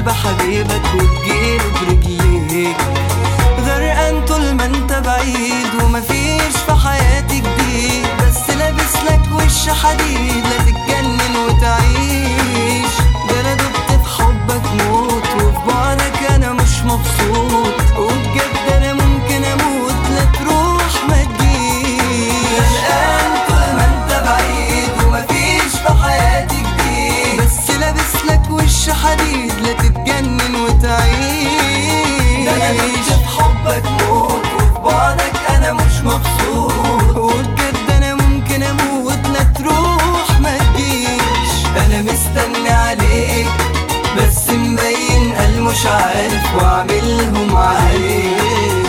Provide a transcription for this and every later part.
قلب حبيبك وتجيله برجليك غرقان طول ما انت بعيد ومفيش في حياتي جديد بس لابس لك وش حديد لا تتجنن وتعيش ده انا دبت في حبك موت وفي بعدك انا مش مبسوط وبجد انا ممكن اموت لا تروح ما تجيش غرقان طول ما انت بعيد ومفيش في حياتي جديد بس لابس لك وش حديد لا تتجنن وتعيش ده انا دبت في حبك موت وفي بعدك انا مش مبسوط وبجد انا ممكن اموت لا تروح ما تجيش انا مستني عليك بس مبين قال مش عارف واعملهم عليك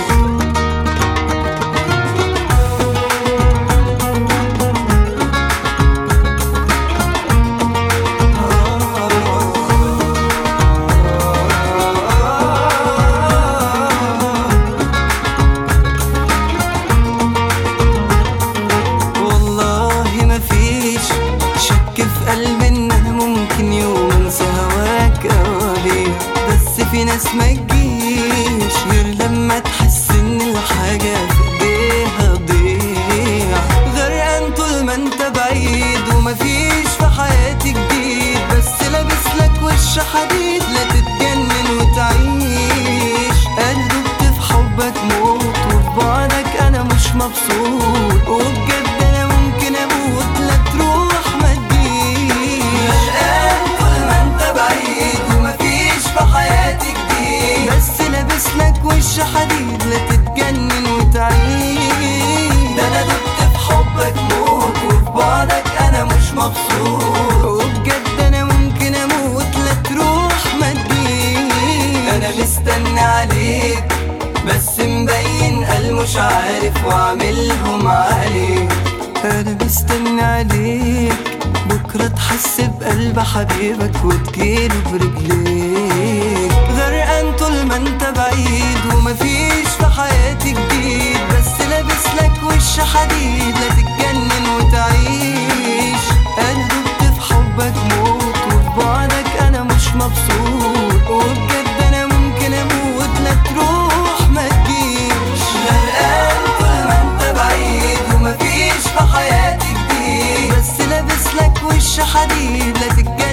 والله مفيش شك في قلبي ان انا ممكن يوم انسى هواك او أبيع بس في ناس ما تجيش غير لما تحس ان الحاجة في ايديها تضيع غرقان طول ما انت بعيد ومفيش في حياتي جديد بس لابس لك وش حديد لا تتجنن وتعيش انا دبت في حبك موت وفي بعدك انا مش مبسوط وبجد انا ممكن اموت لا تروح ما تجيش غرقان طول ما انت بعيد ومفيش في حياتي جديد بس لابس لك وش حديد لا تتجنن وتعيش ده انا دبت في حبك موت وفي بعدك انا مش مبسوط وبجد انا ممكن اموت لا تروح ما تجيش انا مستني عليك بس مبين قال مش عارف واعملهم عليك انا مستني عليك بكرة تحس بقلب حبيبك وتجيله برجليك غرقان طول ما انت بعيد ومفيش في حياتي جديد بس لابس لك وش حديد لا تتجنن وتعيش انا دبت في حبك موت وفي بعدك انا مش مبسوط وبجد انا ممكن اموت لا تروح ما تجيش غرقان طول ما انت بعيد ومفيش في حياتي جديد بس لابس لك وش حديد لا تتجنن